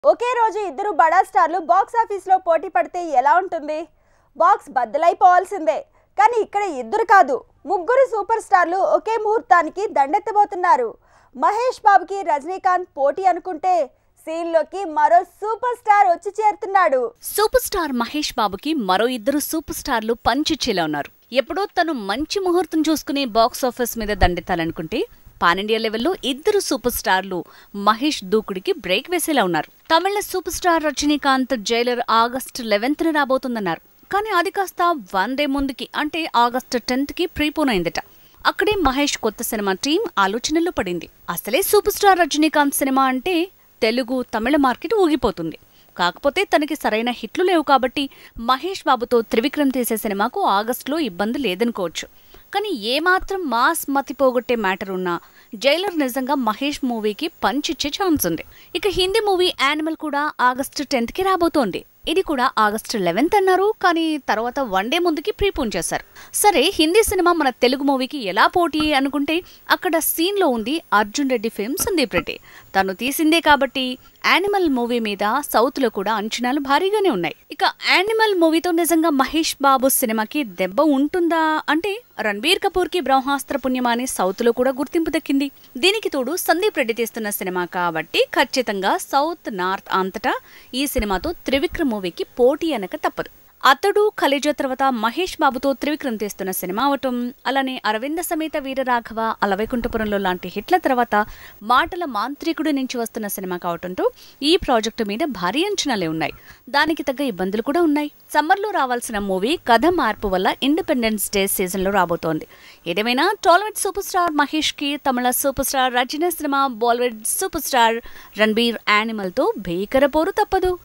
ఒకే రోజు ఇద్దరు బడా స్టార్లు బాక్స్ ఆఫీస్లో పోటీ పడితే ఎలా ఉంటుంది బాక్స్ బద్దలైపోవాల్సిందే కానీ ఇక్కడ ఇద్దరు కాదు ముగ్గురు సూపర్ స్టార్లు ఒకే ముహూర్తానికి దండెత్తబోతున్నారు మహేష్ బాబుకి రజనీకాంత్ పోటీ అనుకుంటే సీన్లోకి మరో సూపర్ స్టార్ వచ్చి చేరుతున్నాడు సూపర్ స్టార్ మహేష్ బాబుకి మరో ఇద్దరు సూపర్ స్టార్లు పంచిచ్చేలా ఉన్నారు ఎప్పుడో తను మంచి ముహూర్తం చూసుకుని బాక్స్ ఆఫీస్ మీద దండెత్తాలనుకుంటే పాన్ ఇండియా లెవెల్లో ఇద్దరు సూపర్ స్టార్లు మహేష్ దూకుడికి బ్రేక్ వేసేలా ఉన్నారు Tamil superstar Rajinikanth Jailer August eleventh న రాబోతుందన్నారు కానీ అది కాస్త వన్ డే ముందుకి అంటే ఆగస్టు టెన్త్ కి ప్రీపోన్ అయిందట అక్కడే మహేష్ కొత్త సినిమా టీం ఆలోచనలో పడింది అసలే సూపర్ స్టార్ రజనీకాంత్ సినిమా అంటే తెలుగు తమిళ మార్కెట్ ఊగిపోతుంది కాకపోతే తనకి సరైన హిట్లు లేవు కాబట్టి మహేష్ బాబుతో త్రివిక్రమ్ తీసే సినిమాకు ఆగస్టులో ఇబ్బంది లేదనుకోవచ్చు కానీ ఏమాత్రం మాస్ మతి పోగొట్టే మ్యాటర్ ఉన్నా జైలర్ నిజంగా మహేష్ మూవీకి పంచిచ్చే ఛాన్స్ ఉంది ఇక హిందీ మూవీ యానిమల్ కూడా ఆగస్టు టెన్త్ కి రాబోతోంది ఇది కూడా ఆగస్టు లెవెన్త్ అన్నారు కానీ తర్వాత వన్ డే ముందుకి ప్రీపోన్ చేశారు సరే హిందీ సినిమా మన తెలుగు మూవీకి ఎలా పోటీ అనుకుంటే అక్కడ సీన్ లో ఉంది అర్జున్ రెడ్డి ఫిల్మ్ సందీప్ రెడ్డి తను తీసిందే కాబట్టి యానిమల్ మూవీ మీద సౌత్ లో కూడా అంచనాలు భారీగానే ఉన్నాయి ఇక యానిమల్ మూవీతో నిజంగా మహేష్ బాబు సినిమాకి దెబ్బ ఉంటుందా అంటే రణబీర్ కపూర్ కి బ్రహ్మాస్త్ర పుణ్యమా అని సౌత్ లో కూడా గుర్తింపు దక్కింది దీనికి తోడు సందీప్ రెడ్డి తీస్తున్న సినిమా కాబట్టి ఖచ్చితంగా సౌత్ నార్త్ అంతటా ఈ సినిమాతో త్రివిక్రమ్ మూవీకి పోటీ అనక తప్పదు అతడు ఖలేజా తర్వాత మహేష్ బాబుతో త్రివిక్రమ్ తీస్తున్న సినిమా అవటం అలానే అరవింద సమేత వీరరాఘవ అలవైకుంఠపురంలో లాంటి హిట్ల తర్వాత మాటల మాంత్రికుడి నుంచి వస్తున్న సినిమా కావటంతో ఈ ప్రాజెక్టు మీద భారీ అంచనాలే ఉన్నాయి దానికి తగ్గ ఇబ్బందులు కూడా ఉన్నాయి సమ్మర్లో రావాల్సిన మూవీ కథ మార్పు వల్ల ఇండిపెండెన్స్ డే సీజన్లో రాబోతోంది ఏదేమైనా టాలీవుడ్ సూపర్ స్టార్ మహేష్ కి Tamil superstar Rajini cinema Bollywood superstar Ranbir Animal తో భీకర పోరు తప్పదు